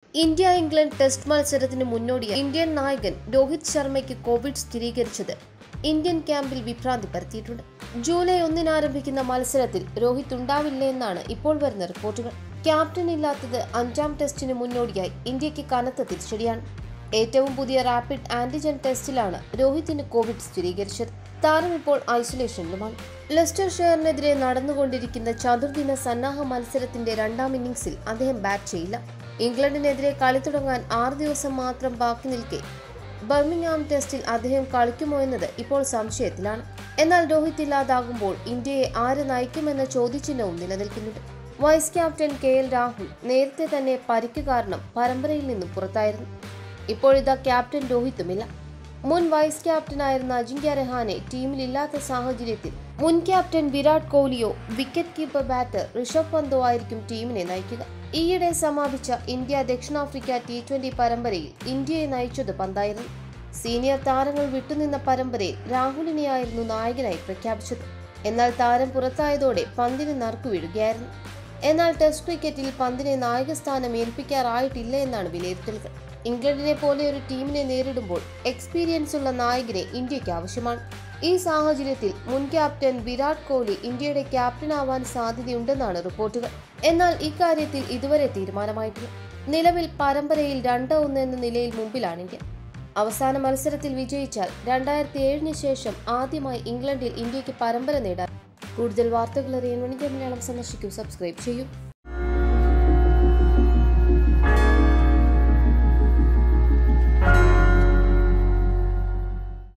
India England test മത്സരത്തിന് മുന്നോടിയായി Indian നായകൻ രോഹിത് ശർമ്മയ്ക്ക് കോവിഡ് സ്ഥിരീകരിച്ചത് ഇന്ത്യൻ ക്യാമ്പിൽ വിഭ്രാന്തി പരത്തിയിട്ടുണ്ട് ജൂലൈ ഒന്നിന് ആരംഭിക്കുന്ന മത്സരത്തിൽ രോഹിത് ഉണ്ടാവില്ല എന്നാണ് ഇപ്പോൾ വരുന്ന റിപ്പോർട്ടുകൾ ക്യാപ്റ്റൻ ഇല്ലാത്തത് അഞ്ചാം ടെസ്റ്റിന് മുന്നോടിയായി ഇന്ത്യക്ക് കനത്ത തിരിച്ചടിയാണ് ഏറ്റവും പുതിയ റാപ്പിഡ് ആന്റിജൻ ടെസ്റ്റിലാണ് രോഹിത്തിന് കോവിഡ് സ്ഥിരീകരിച്ചത് താരം ഇപ്പോൾ ഐസൊലേഷനിലുമാണ് ലെസ്റ്റർ ഷെയറിനെതിരെ നടന്നുകൊണ്ടിരിക്കുന്ന ചതുർദിന സന്നാഹ മത്സരത്തിന്റെ രണ്ടാം ഇന്നിംഗ്സിൽ അദ്ദേഹം ബാറ്റ് ചെയ്യില്ല ഇംഗ്ലണ്ടിനെതിരെ കളി തുടങ്ങാൻ ആറ് ദിവസം മാത്രം ബാക്കി നിൽക്കെ ബർമിംഗ്ഹാം ടെസ്റ്റിൽ അദ്ദേഹം കളിക്കുമോ എന്നത് ഇപ്പോൾ സംശയത്തിലാണ് എന്നാൽ രോഹിത് ഇല്ലാതാകുമ്പോൾ ഇന്ത്യയെ ആര് നയിക്കുമെന്ന ചോദ്യചിഹ്നവും നിലനിൽക്കുന്നുണ്ട് vice captain K L Rahul നേരത്തെ തന്നെ പരിക്ക് കാരണം പരമ്പരയിൽ നിന്നും പുറത്തായിരുന്നു ഇപ്പോഴിതാ ക്യാപ്റ്റൻ രോഹിത്തുമില്ല മുൻ വൈസ് ക്യാപ്റ്റനായിരുന്ന അജിങ്ക്യ രഹാനെ ടീമിലില്ലാത്ത സാഹചര്യത്തിൽ മുൻ ക്യാപ്റ്റൻ വിരാട് കോഹ്ലിയോ വിക്കറ്റ് കീപ്പർ ബാറ്റർ ഋഷഭ് പന്തോ ആയിരിക്കും ടീമിനെ നയിക്കുക ഈയിടെ സമാപിച്ച ഇന്ത്യ ദക്ഷിണാഫ്രിക്ക ടി ട്വന്റി പരമ്പരയിൽ ഇന്ത്യയെ നയിച്ചത് പന്തായിരുന്നു സീനിയർ താരങ്ങൾ വിട്ടുനിന്ന പരമ്പരയിൽ രാഹുലിനെയായിരുന്നു നായകനായി പ്രഖ്യാപിച്ചത് എന്നാൽ താരം പുറത്തായതോടെ പന്തിന് നറുക്കു വീഴുകയായിരുന്നു എന്നാൽ ടെസ്റ്റ് ക്രിക്കറ്റിൽ പന്തിനെ നായകസ്ഥാനം ഏൽപ്പിക്കാറായിട്ടില്ല എന്നാണ് വിലയിരുത്തലുകൾ ഇംഗ്ലണ്ടിനെ പോലെ ഒരു ടീമിനെ നേരിടുമ്പോൾ എക്സ്പീരിയൻസ് ഉള്ള നായകനെ ഇന്ത്യക്ക് ആവശ്യമാണ് ഈ സാഹചര്യത്തിൽ മുൻ ക്യാപ്റ്റൻ വിരാട് കോഹ്ലി ഇന്ത്യയുടെ ക്യാപ്റ്റനാവാൻ സാധ്യതയുണ്ടെന്നാണ് റിപ്പോർട്ടുകൾ എന്നാൽ ഇക്കാര്യത്തിൽ ഇതുവരെ തീരുമാനമായിട്ടില്ല നിലവിൽ പരമ്പരയിൽ രണ്ട് ഒന്ന് എന്ന നിലയിൽ മുമ്പിലാണ് ഇന്ത്യ അവസാന മത്സരത്തിൽ വിജയിച്ചാൽ രണ്ടായിരത്തി ഏഴിന് ശേഷം ആദ്യമായി ഇംഗ്ലണ്ടിൽ ഇന്ത്യക്ക് പരമ്പര നേടാൻ കൂടുതൽ വാർത്തകൾ അറിയാൻ വേണ്ടി മലയാളം സന്ദർശിക്കൂ സബ്സ്ക്രൈബ് ചെയ്യൂ